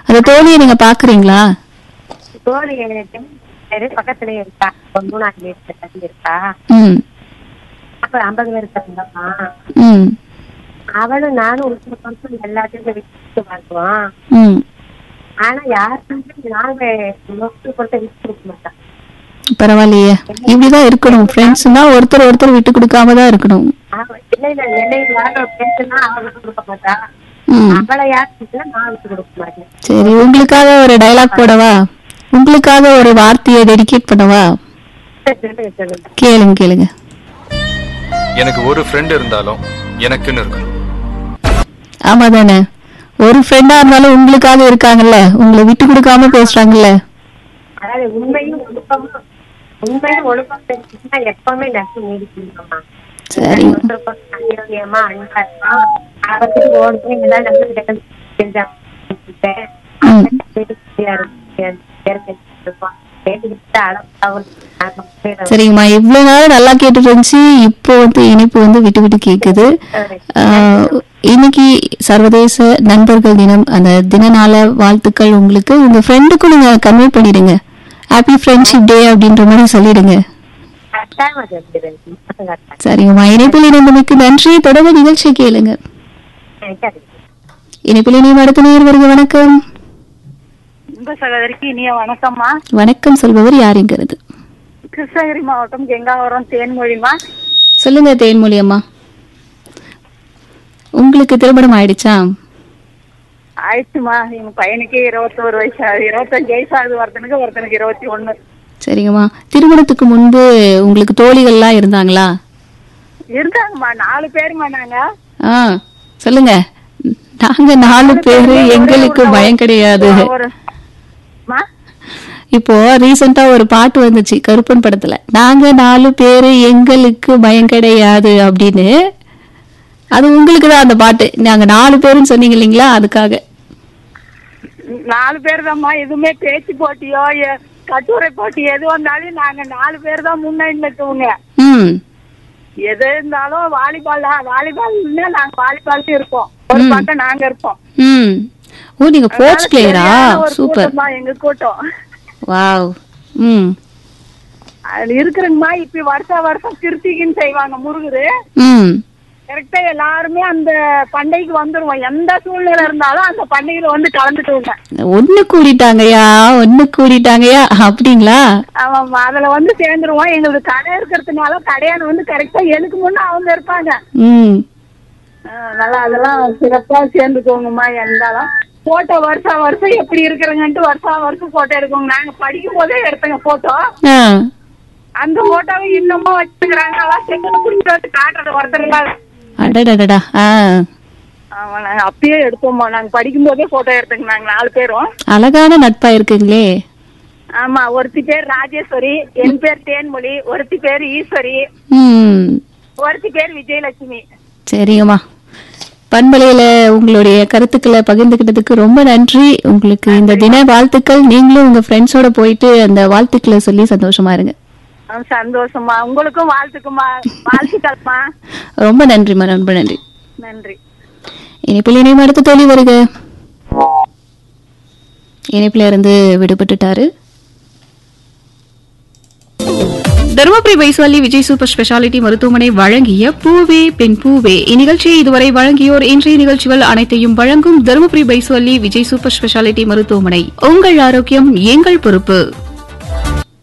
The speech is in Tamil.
அந்த தோழியை நீங்க பாக்குறீங்களா தோழி பேரு பக்கத்துலயே இருக்கா ஒரு மூணாவது வீட்டுல தள்ளி இருக்கா ம் அப்ப ஐம்பது பேர் இருக்காங்கம்மா ம் அவளும் நானும் ஒரு கொஞ்சம் எல்லாத்தையும் விட்டு வாங்குவோம் ம் ஆனா யாருக்குமே நாங்க மொத்த கொடுத்த விட்டு கொடுக்க மாட்டோம் பரவாயில்லையே இப்படிதான் இருக்கணும் ஃப்ரெண்ட்ஸ்னா ஒருத்தர் ஒருத்தர் விட்டு கொடுக்காம தான் இருக்கணும் அவ இல்லையில என்னைய யாரும் பேசுனா அவ விட்டு கொடுக்க மாட்டா ம் அவளை யாருக்குன்னா நான் விட்டு கொடுக்க மாட்டேன் சரி உங்களுக்காக ஒரு டயலாக் போடவா உங்களுக்காக ஒரு வார்த்தையை டெடிகேட் பண்ணவா சொல்லுங்க சொல்லுங்க கேளுங்க கேளுங்க எனக்கு ஒரு ஃப்ரெண்ட் இருந்தாலும் எனக்குன்னு இருக்கணும் ஆமா தானே ஒரு ஃப்ரெண்டா இருந்தாலும் உங்களுக்காக இருக்காங்கல்ல உங்களை விட்டு கொடுக்காம பேசுறாங்கல்ல அதாவது உண்மையும் ஒழுக்கமும் உண்மையும் ஒழுக்கம் தெரிஞ்சுன்னா எப்பவுமே நட்பு நீடிக்கணுமா சரி அயோக்கியமா அன்பா இருப்பான் ஆபத்துக்கு ஓடுமே எல்லாம் நம்ம செஞ்சாங்க ம். சரிங்கம்மா இவ்வளவு நேரம் நல்லா கேட்டுட்டு இருந்துச்சு இப்போ வந்து இனிப்பு வந்து விட்டு விட்டு கேக்குது ஆஹ், இன்னைக்கு சர்வதேச நண்பர்கள் தினம் அந்த தின நாள வாழ்த்துக்கள் உங்களுக்கு உங்க ஃப்ரெண்டுக்கும் நீங்க கன்வே பண்ணிடுங்க ஹாப்பி ஃப்ரெண்ட்ஷிப் டே அப்படின்ற மாதிரி சொல்லிடுங்க சரிங்கம்மா இணைப்பில் இணைந்தமைக்கு நன்றி தொடர்ந்து நிகழ்ச்சி கேளுங்க இணைப்பில் இணையும் அடுத்த நேர் வருக வணக்கம் இன்ப சகோதரிக்கு இனிய வணக்கம்மா வணக்கம் சொல்பவர் யாருங்கிறது கிருஷ்ணகிரி மாவட்டம் கெங்காவரம் தேன்மொழிமா சொல்லுங்க தேன்மொழி அம்மா உங்களுக்கு திருமணம் ஆயிடுச்சா ஆயிடுச்சுமா எங்க பையனுக்கு இருபத்தோரு வயசு ஆகுது இருபத்தஞ்சு வயசு ஆகுது ஒருத்தனுக்கு ஒருத்தனுக்கு இருபத்தி ஒண்ணு சரிங்கம்மா திருமணத்துக்கு முன்பு உங்களுக்கு தோழிகள்லாம் இருந்தாங்களா இருக்காங்கம்மா நாலு பேருமா நாங்க ஆ சொல்லுங்க நாங்க நாலு பேரு எங்களுக்கு பயம் கிடையாது ஒரு மா இப்போ ரீசெண்டா ஒரு பாட்டு வந்துச்சு கருப்பன் படத்துல நாங்க நாலு பேரு எங்களுக்கு பயம் கிடையாது அப்படின்னு அது உங்களுக்கு தான் அந்த பாட்டு நாங்க நாலு பேருன்னு சொன்னீங்க இல்லைங்களா அதுக்காக நாலு பேர் தான்மா எதுவுமே பேச்சு போட்டியோ எ- கட்டுரை போட்டி எது வந்தாலும் நாங்க நாலு பேர் தான் முன்னாடி நிற்குவோங்க ம் எது இருந்தாலும் வாலிபால் வாலிபால்னா நாங்க வாலிபால் இருப்போம் ஒரு பக்கம் நாங்க இருப்போம் ம் ஓ நீங்க ஸ்போர்ட்ஸ் பிளேயரா சரியான ஒரு சூப்பர் கூட்டம்மா எங்க கூட்டம் வாவ் ம் அது இருக்குறங்கம்மா இப்ப வருஷம் வருஷம் திருத்திக்குன்னு செய்வாங்க முருகரு ம் கரெக்டா எல்லாருமே அந்த பண்டிகைக்கு வந்துருவோம் எந்த சூழ்நிலை இருந்தாலும் அந்த பண்டிகையில வந்து கலந்துக்குவோங்க ஒண்ணு கூடிட்டாங்கய்யா ஒண்ணு கூடிட்டாங்கய்யா அப்படிங்களா ஆமாம்மா அதுல வந்து சேர்ந்துருவோம் எங்களுக்கு கடை இருக்கிறதுனால கடையான வந்து கரெக்டா எனக்கு முன்ன அவங்க இருப்பாங்க ம் ஆஹ் நல்லா அதெல்லாம் சிறப்பா சேர்ந்துக்கோங்கம்மா இருந்தாலும் போட்டோ வருஷம் வருஷம் எப்படி இருக்கிறங்கன்ட்டு வருஷம் வருஷம் போட்டோ எடுக்கோங்க நாங்க படிக்கும் போதே எடுத்தங்க போட்டோ ஆ அந்த போட்டோவை இன்னமும் வச்சுக்கிறாங்க எல்லாம் செங்கல் குடிச்சு வச்சு காட்டுறது ஒருத்தர் அடடடடா ஆ ஆமா நாங்க அப்பயே எடுத்தோம்மா நாங்க படிக்கும் போதே போட்டோ எடுத்துங்க நாங்க நாலு பேரும் அழகான நட்பா இருக்குங்களே ஆமா ஒருத்தி பேர் ராஜேஸ்வரி என் பேர் தேன்மொழி ஒருத்தி பேர் ஈஸ்வரி ம் ஒருத்தி பேர் விஜயலட்சுமி சரிங்கம்மா பண்பலையில உங்களுடைய கருத்துக்களை பகிர்ந்துக்கிட்டதுக்கு ரொம்ப நன்றி உங்களுக்கு இந்த தின வாழ்த்துக்கள் நீங்களும் உங்க ஃப்ரெண்ட்ஸோட போயிட்டு அந்த வாழ்த்துக்களை சொல்லி சந்தோஷமா இருங்க ஆ, சந்தோஷமா உங்களுக்கும் வாழ்த்துக்குமா வாழ்த்துக்கள்மா ரொம்ப நன்றிம்மா ரொம்ப நன்றி நன்றி இணைப்பில் இணையம் அடுத்த தோழி வருக இணைப்பில இருந்து விடுபட்டுட்டாரு தருமபுரி பைஸ்வல்லி விஜய் சூப்பர் ஸ்பெஷாலிட்டி மருத்துவமனை வழங்கிய பூவே பெண் பூவே இந்நிகழ்ச்சியை இதுவரை வழங்கியோர் இன்றைய நிகழ்ச்சிகள் அனைத்தையும் வழங்கும் தருமபுரி பைஸ்வல்லி விஜய் சூப்பர் ஸ்பெஷாலிட்டி மருத்துவமனை உங்கள் ஆரோக்கியம் எங்கள் பொறுப்பு